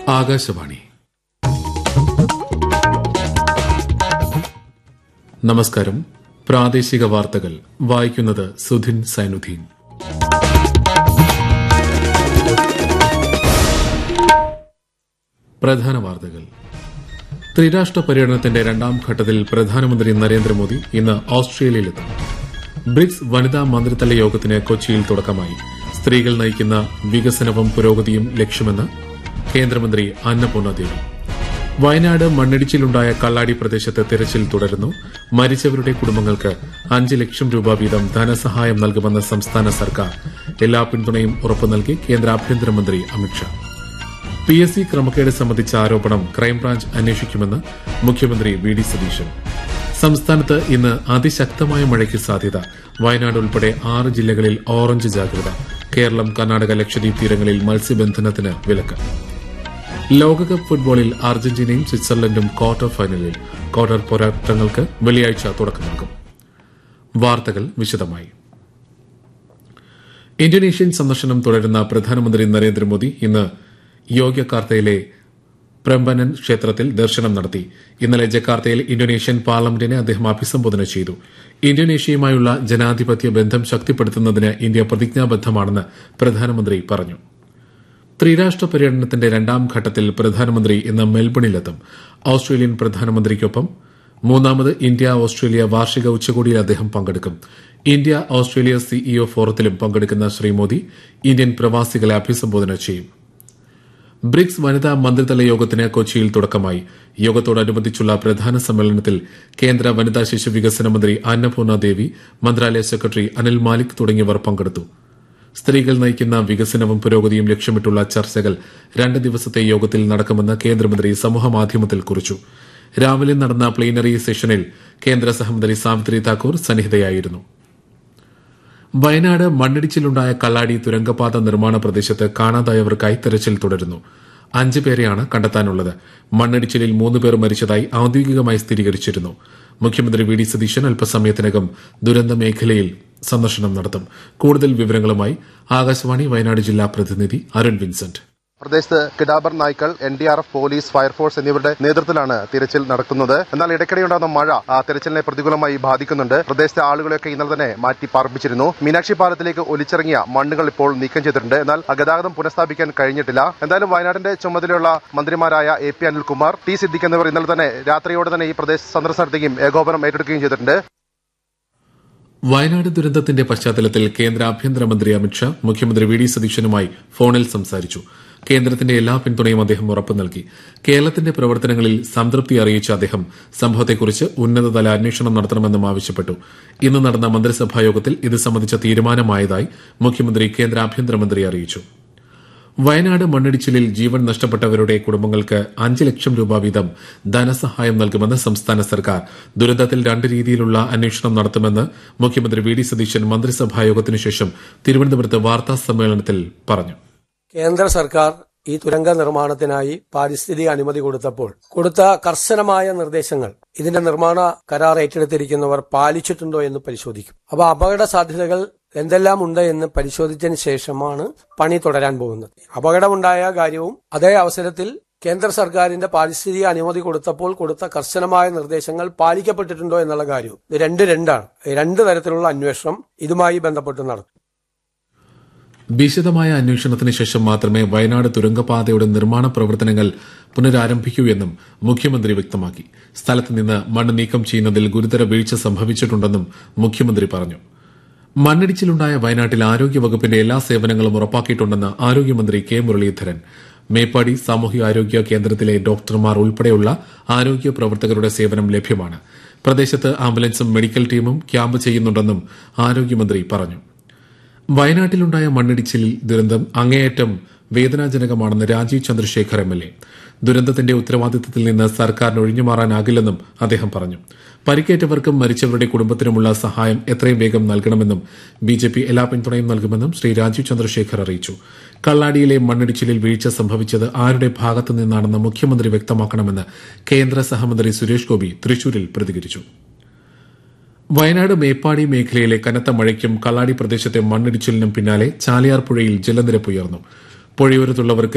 ആകാശവാണി നമസ്കാരം പ്രാദേശിക വാർത്തകൾ വായിക്കുന്നത് സുധിൻ സൈനുദ്ദീൻ പ്രധാന വാർത്തകൾ ത്രിരാഷ്ട്ര പര്യടനത്തിന്റെ രണ്ടാം ഘട്ടത്തിൽ പ്രധാനമന്ത്രി നരേന്ദ്രമോദി ഇന്ന് ഓസ്ട്രേലിയയിലെത്തും ബ്രിക്സ് വനിതാ മന്ത്രിതല യോഗത്തിന് കൊച്ചിയിൽ തുടക്കമായി സ്ത്രീകൾ നയിക്കുന്ന വികസനവും പുരോഗതിയും ലക്ഷ്യമെന്ന് കേന്ദ്രമന്ത്രി അന്നപൂർണ ദേവി വയനാട് മണ്ണിടിച്ചിലുണ്ടായ കള്ളാടി പ്രദേശത്ത് തിരച്ചിൽ തുടരുന്നു മരിച്ചവരുടെ കുടുംബങ്ങൾക്ക് അഞ്ച് ലക്ഷം രൂപ വീതം ധനസഹായം നൽകുമെന്ന് സംസ്ഥാന സർക്കാർ എല്ലാ പിന്തുണയും ഉറപ്പു നൽകി കേന്ദ്ര ആഭ്യന്തരമന്ത്രി അമിത്ഷാ പി എസ് സി ക്രമക്കേട് സംബന്ധിച്ച ആരോപണം ക്രൈംബ്രാഞ്ച് അന്വേഷിക്കുമെന്ന് മുഖ്യമന്ത്രി വി ഡി സതീശൻ സംസ്ഥാനത്ത് ഇന്ന് അതിശക്തമായ മഴയ്ക്ക് സാധ്യത വയനാട് ഉൾപ്പെടെ ആറ് ജില്ലകളിൽ ഓറഞ്ച് ജാഗ്രത കേരളം കർണാടക ലക്ഷദ്വീപ് തീരങ്ങളിൽ മത്സ്യബന്ധനത്തിന് വിലക്ക് ലോകകപ്പ് ഫുട്ബോളിൽ അർജന്റീനയും സ്വിറ്റ്സർലൻഡും ക്വാർട്ടർ ഫൈനലിൽ ക്വാർട്ടർ പോരാട്ടങ്ങൾക്ക് വെള്ളിയാഴ്ച തുടക്കമാകും വാർത്തകൾ വിശദമായി ഇന്തോനേഷ്യൻ സന്ദർശനം തുടരുന്ന പ്രധാനമന്ത്രി നരേന്ദ്രമോദി ഇന്ന് യോഗ്യകാർത്തയിലെ പ്രംബനൻ ക്ഷേത്രത്തിൽ ദർശനം നടത്തി ഇന്നലെ ജക്കാർത്തയിൽ ഇന്തോനേഷ്യൻ പാർലമെന്റിനെ അദ്ദേഹം അഭിസംബോധന ചെയ്തു ഇന്തോനേഷ്യയുമായുള്ള ജനാധിപത്യ ബന്ധം ശക്തിപ്പെടുത്തുന്നതിന് ഇന്ത്യ പ്രതിജ്ഞാബദ്ധമാണെന്ന് പ്രധാനമന്ത്രി പറഞ്ഞു ത്രിരാഷ്ട്ര പര്യടനത്തിന്റെ രണ്ടാം ഘട്ടത്തിൽ പ്രധാനമന്ത്രി ഇന്ന് മെൽബണിലെത്തും ഓസ്ട്രേലിയൻ പ്രധാനമന്ത്രിക്കൊപ്പം മൂന്നാമത് ഇന്ത്യ ഓസ്ട്രേലിയ വാർഷിക ഉച്ചകോടിയിൽ അദ്ദേഹം പങ്കെടുക്കും ഇന്ത്യ ഓസ്ട്രേലിയ സിഇഒ ഫോറത്തിലും പങ്കെടുക്കുന്ന ശ്രീ മോദി ഇന്ത്യൻ പ്രവാസികളെ അഭിസംബോധന ചെയ്യും ബ്രിക്സ് വനിതാ മന്ത്രിതല യോഗത്തിന് കൊച്ചിയിൽ തുടക്കമായി യോഗത്തോടനുബന്ധിച്ചുള്ള പ്രധാന സമ്മേളനത്തിൽ കേന്ദ്ര വനിതാ ശിശു വികസന മന്ത്രി അന്നപൂർണ ദേവി മന്ത്രാലയ സെക്രട്ടറി അനിൽ മാലിക് തുടങ്ങിയവർ പങ്കെടുത്തു സ്ത്രീകൾ നയിക്കുന്ന വികസനവും പുരോഗതിയും ലക്ഷ്യമിട്ടുള്ള ചർച്ചകൾ രണ്ട് ദിവസത്തെ യോഗത്തിൽ നടക്കുമെന്ന് കേന്ദ്രമന്ത്രി സമൂഹമാധ്യമത്തിൽ കുറിച്ചു രാവിലെ നടന്ന പ്ലീനറി സെഷനിൽ കേന്ദ്ര സഹമന്ത്രി സാവിത്രി താക്കൂർ സന്നിഹിതയായിരുന്നു വയനാട് മണ്ണിടിച്ചിലുണ്ടായ കള്ളാടി തുരങ്കപാത നിർമ്മാണ പ്രദേശത്ത് കാണാതായവർക്കായി തെരച്ചിൽ തുടരുന്നു അഞ്ച് പേരെയാണ് കണ്ടെത്താനുള്ളത് മണ്ണിടിച്ചിലിൽ മൂന്ന് പേർ മരിച്ചതായി ഔദ്യോഗികമായി സ്ഥിരീകരിച്ചിരുന്നു മുഖ്യമന്ത്രി വി ഡി സതീശൻ അല്പസമയത്തിനകം ദുരന്ത മേഖലയിൽ സന്ദർശനം നടത്തും കൂടുതൽ വിവരങ്ങളുമായി ആകാശവാണി വയനാട് ജില്ലാ പ്രതിനിധി അരുൺ വിൻസെന്റ് പ്രദേശത്ത് കിഡാബർ നായ്ക്കൾ N D R F police fire force എന്നിവരുടെ നേതൃത്വത്തിലാണ് തിരച്ചിൽ നടക്കുന്നത് എന്നാൽ ഇടയ്ക്കിടെ ഉണ്ടാകുന്ന മഴ ആ തിരച്ചിലിനെ പ്രതികൂലമായി ബാധിക്കുന്നുണ്ട് പ്രദേശത്തെ ആളുകളെയൊക്കെ ഇന്നലെ തന്നെ മാറ്റി പാർപ്പിച്ചിരുന്നു മീനാക്ഷി പാലത്തിലേക്ക് ഒലിച്ചിറങ്ങിയ മണ്ണുകൾ ഇപ്പോൾ നീക്കം ചെയ്തിട്ടുണ്ട് എന്നാൽ ഗതാഗതം പുനഃസ്ഥാപിക്കാൻ കഴിഞ്ഞിട്ടില്ല എന്തായാലും വയനാടിന്റെ ചുമതലയുള്ള മന്ത്രിമാരായ A P Anilkumar T Siddique എന്നിവർ ഇന്നലെ തന്നെ രാത്രിയോടെ തന്നെ ഈ പ്രദേശ സന്ദർശനം നടത്തുകയും ഏകോപനം ഏറ്റെടുക്കുകയും ചെയ്തിട്ടുണ്ട് വയനാട് ദുരന്തത്തിന്റെ പശ്ചാത്തലത്തിൽ കേന്ദ്ര ആഭ്യന്തരമന്ത്രി അമിത്ഷാ മുഖ്യമന്ത്രി വി ഡി സതീശനുമായി ഫോണിൽ സംസാരിച്ചു കേന്ദ്രത്തിന്റെ എല്ലാ പിന്തുണയും അദ്ദേഹം ഉറപ്പു നൽകി കേരളത്തിന്റെ പ്രവർത്തനങ്ങളിൽ സംതൃപ്തി അറിയിച്ച അദ്ദേഹം സംഭവത്തെക്കുറിച്ച് ഉന്നതതല അന്വേഷണം നടത്തണമെന്നും ആവശ്യപ്പെട്ടു ഇന്ന് നടന്ന മന്ത്രിസഭാ യോഗത്തിൽ ഇത് സംബന്ധിച്ച തീരുമാനമായതായി മുഖ്യമന്ത്രി കേന്ദ്ര ആഭ്യന്തരമന്ത്രി അറിയിച്ചു വയനാട് മണ്ണിടിച്ചിലിൽ ജീവൻ നഷ്ടപ്പെട്ടവരുടെ കുടുംബങ്ങൾക്ക് അഞ്ച് ലക്ഷം രൂപ വീതം ധനസഹായം നൽകുമെന്ന് സംസ്ഥാന സർക്കാർ ദുരന്തത്തിൽ രണ്ട് രീതിയിലുള്ള അന്വേഷണം നടത്തുമെന്ന് മുഖ്യമന്ത്രി വി ഡി സതീശൻ മന്ത്രിസഭാ യോഗത്തിനു ശേഷം തിരുവനന്തപുരത്ത് വാർത്താ സമ്മേളനത്തിൽ പറഞ്ഞു കേന്ദ്ര സർക്കാർ ഈ തുരങ്ക നിർമ്മാണത്തിനായി പാരിസ്ഥിതിക അനുമതി കൊടുത്തപ്പോൾ കൊടുത്ത കർശനമായ നിർദ്ദേശങ്ങൾ ഇതിന്റെ നിർമ്മാണ കരാർ ഏറ്റെടുത്തിരിക്കുന്നവർ പാലിച്ചിട്ടുണ്ടോ എന്ന് പരിശോധിക്കും അപ്പൊ അപകട സാധ്യതകൾ എന്തെല്ലാം ഉണ്ട് എന്ന് പരിശോധിച്ചതിന് ശേഷമാണ് പണി തുടരാൻ പോകുന്നത് അപകടമുണ്ടായ കാര്യവും അതേ അവസരത്തിൽ കേന്ദ്ര സർക്കാരിന്റെ പാരിസ്ഥിതിക അനുമതി കൊടുത്തപ്പോൾ കൊടുത്ത കർശനമായ നിർദ്ദേശങ്ങൾ പാലിക്കപ്പെട്ടിട്ടുണ്ടോ എന്നുള്ള കാര്യവും ഇത് രണ്ട് രണ്ടാണ് രണ്ട് തരത്തിലുള്ള അന്വേഷണം ഇതുമായി ബന്ധപ്പെട്ട് നടത്തും വിശദമായ അന്വേഷണത്തിന് ശേഷം മാത്രമേ വയനാട് തുരങ്കപാതയുടെ നിർമ്മാണ പ്രവർത്തനങ്ങൾ പുനരാരംഭിക്കൂ എന്നും മുഖ്യമന്ത്രി വ്യക്തമാക്കി സ്ഥലത്ത് നിന്ന് മണ്ണ് നീക്കം ചെയ്യുന്നതിൽ ഗുരുതര വീഴ്ച സംഭവിച്ചിട്ടുണ്ടെന്നും മുഖ്യമന്ത്രി പറഞ്ഞു മണ്ണിടിച്ചിലുണ്ടായ വയനാട്ടിൽ ആരോഗ്യവകുപ്പിന്റെ എല്ലാ സേവനങ്ങളും ഉറപ്പാക്കിയിട്ടുണ്ടെന്ന് ആരോഗ്യമന്ത്രി കെ മുരളീധരൻ മേപ്പാടി സാമൂഹികാരോഗ്യ കേന്ദ്രത്തിലെ ഡോക്ടർമാർ ഉൾപ്പെടെയുള്ള ആരോഗ്യ പ്രവർത്തകരുടെ സേവനം ലഭ്യമാണ് പ്രദേശത്ത് ആംബുലൻസും മെഡിക്കൽ ടീമും ക്യാമ്പ് ചെയ്യുന്നുണ്ടെന്നും ആരോഗ്യമന്ത്രി പറഞ്ഞു വയനാട്ടിലുണ്ടായ മണ്ണിടിച്ചിലിൽ ദുരന്തം അങ്ങേയറ്റം വേദനാജനകമാണെന്ന് Rajeev Chandrasekhar M L A ദുരന്തത്തിന്റെ ഉത്തരവാദിത്തത്തിൽ നിന്ന് സർക്കാരിന് ഒഴിഞ്ഞുമാറാനാകില്ലെന്നും അദ്ദേഹം പറഞ്ഞു പരിക്കേറ്റവർക്കും മരിച്ചവരുടെ കുടുംബത്തിനുമുള്ള സഹായം എത്രയും വേഗം നൽകണമെന്നും ബി ജെ പി എല്ലാ പിന്തുണയും നൽകുമെന്നും ശ്രീ രാജീവ് ചന്ദ്രശേഖർ അറിയിച്ചു കള്ളാടിയിലെ മണ്ണിടിച്ചിലിൽ വീഴ്ച സംഭവിച്ചത് ആരുടെ ഭാഗത്തു നിന്നാണെന്ന് മുഖ്യമന്ത്രി വ്യക്തമാക്കണമെന്ന് കേന്ദ്ര സഹമന്ത്രി സുരേഷ് ഗോപി തൃശൂരിൽ പ്രതികരിച്ചു വയനാട് മേപ്പാടി മേഖലയിലെ കനത്ത മഴയ്ക്കും കള്ളാടി പ്രദേശത്തെ മണ്ണിടിച്ചിലിനും പിന്നാലെ ചാലിയാർ പുഴയിൽ ജലനിരപ്പ് ഉയർന്നു പുഴയോരത്തുള്ളവർക്ക്